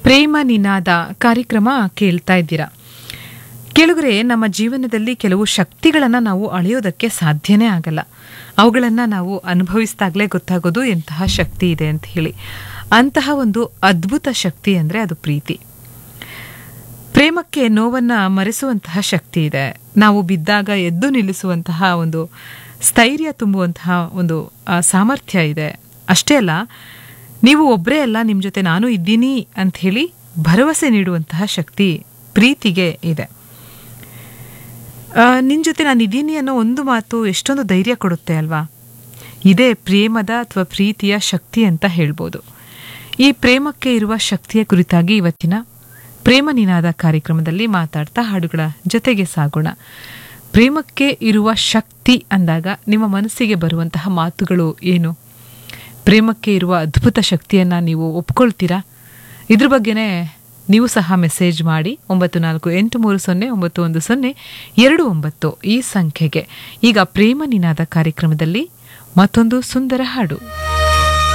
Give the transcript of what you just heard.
ಪ್ರೇಮ ನಿನಾದ ಕಾರ್ಯಕ್ರಮ ಕೇಳ್ತಾ ಇದ್ದೀರಾ ಕೆಳಗರೆ ನಮ್ಮ ಜೀವನದಲ್ಲಿ ಕೆಲವು ಶಕ್ತಿಗಳನ್ನು ನಾವು ಅಳೆಯೋದಕ್ಕೆ ಸಾಧ್ಯನೇ ಆಗಲ್ಲ ಅವುಗಳನ್ನು ನಾವು ಅನುಭವಿಸಿದಾಗಲೇ ಗೊತ್ತಾಗೋದು ಎಂತಹ ಶಕ್ತಿ ಇದೆ ಅಂತ ಹೇಳಿ ಅಂತಹ ಒಂದು ಅದ್ಭುತ ಶಕ್ತಿ ಅಂದರೆ ಅದು ಪ್ರೀತಿ ಪ್ರೇಮಕ್ಕೆ ನೋವನ್ನು ಮರೆಸುವಂತಹ ಶಕ್ತಿ ಇದೆ ನಾವು ಬಿದ್ದಾಗ ಎದ್ದು ನಿಲ್ಲಿಸುವಂತಹ ಒಂದು ಸ್ಥೈರ್ಯ ತುಂಬುವಂತಹ ಒಂದು ಆ, ಸಾಮರ್ಥ್ಯ ಇದೆ ಅಷ್ಟೇ ಅಲ್ಲ ನೀವು ಒಬ್ಬರೇ ಅಲ್ಲ ನಿಮ್ಮ ಜೊತೆ ನಾನು ಇದ್ದೀನಿ ಅಂತ ಹೇಳಿ ಭರವಸೆ ನೀಡುವಂತಹ ಶಕ್ತಿ ಪ್ರೀತಿಗೆ ಇದೆ ನಿನ್ನ ಜೊತೆ ನಾನು ಇದ್ದೀನಿ ಅನ್ನೋ ಒಂದು ಮಾತು ಎಷ್ಟೊಂದು ಧೈರ್ಯ ಕೊಡುತ್ತೆ ಅಲ್ವಾ ಇದೇ ಪ್ರೇಮದ ಅಥವಾ ಪ್ರೀತಿಯ ಶಕ್ತಿ ಅಂತ ಹೇಳ್ಬೋದು ಈ ಪ್ರೇಮಕ್ಕೆ ಇರುವ ಶಕ್ತಿಯ ಕುರಿತಾಗಿ ಇವತ್ತಿನ ಪ್ರೇಮ ನಿನಾದ ಕಾರ್ಯಕ್ರಮದಲ್ಲಿ ಮಾತಾಡ್ತಾ ಹಾಡುಗಳ ಜೊತೆಗೆ ಸಾಗೋಣ ಪ್ರೇಮಕ್ಕೆ ಇರುವ ಶಕ್ತಿ ಅಂದಾಗ ನಿಮ್ಮ ಮನಸ್ಸಿಗೆ ಬರುವಂತಹ ಮಾತುಗಳು ಏನು ಪ್ರೇಮಕ್ಕೆ ಇರುವ ಅದ್ಭುತ ಶಕ್ತಿಯನ್ನು ನೀವು ಒಪ್ಕೊಳ್ತೀರಾ ಇದ್ರ ಬಗ್ಗೆನೇ ನೀವು ಸಹ ಮೆಸೇಜ್ ಮಾಡಿ ಒಂಬತ್ತು ನಾಲ್ಕು ಎಂಟು ಮೂರು ಸೊನ್ನೆ ಒಂಬತ್ತು ಒಂದು ಸೊನ್ನೆ ಎರಡು ಒಂಬತ್ತು ಈ ಸಂಖ್ಯೆಗೆ ಈಗ ಪ್ರೇಮ ನಿನಾದ ಕಾರ್ಯಕ್ರಮದಲ್ಲಿ ಮತ್ತೊಂದು ಸುಂದರ ಹಾಡು